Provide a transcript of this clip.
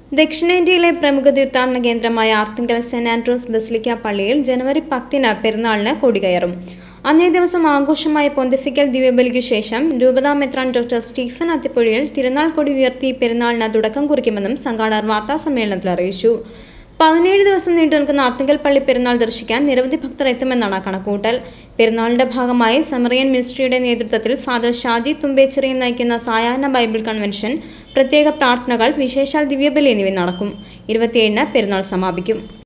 ദക്ഷിണേന്ത്യയിലെ പ്രമുഖ തീർത്ഥാടന കേന്ദ്രമായ ആർത്തിങ്കൽ സെന്റ് ആൻഡ്രൂസ് ബസിലിക്ക പള്ളിയിൽ ജനുവരി പത്തിന് പെരുന്നാളിന് കൊടികയറും അന്നേ ദിവസം ആഘോഷമായ പൊന്തിഫിക്കൽ ദിവ്യബലിക്കു ശേഷം രൂപതാ മെത്രാൻ ഡോക്ടർ സ്റ്റീഫൻ അത്തിപ്പൊഴിയിൽ തിരുനാൾ കൊടി ഉയർത്തി പെരുന്നാളിന് തുടക്കം കുറിക്കുമെന്നും സംഘാടകർ വാർത്താ സമ്മേളനത്തിൽ അറിയിച്ചു പതിനേഴ് ദിവസം നീണ്ടു നിൽക്കുന്ന ആർത്തിങ്കൽ പള്ളി പെരുന്നാൾ ദർശിക്കാൻ നിരവധി ഭക്തർ എത്തുമെന്നാണ് കണക്കൂട്ടൽ പെരുന്നാളിന്റെ ഭാഗമായി സമറിയൻ മിനിസ്ട്രിയുടെ നേതൃത്വത്തിൽ ഫാദർ ഷാജി തുമ്പേച്ചിറയിൽ നയിക്കുന്ന സായാഹ്ന ബൈബിൾ കൺവെൻഷൻ പ്രത്യേക പ്രാർത്ഥനകൾ വിശേഷാൽ ദിവ്യബലി എന്നിവ നടക്കും ഇരുപത്തിയേഴിന് പെരുന്നാൾ സമാപിക്കും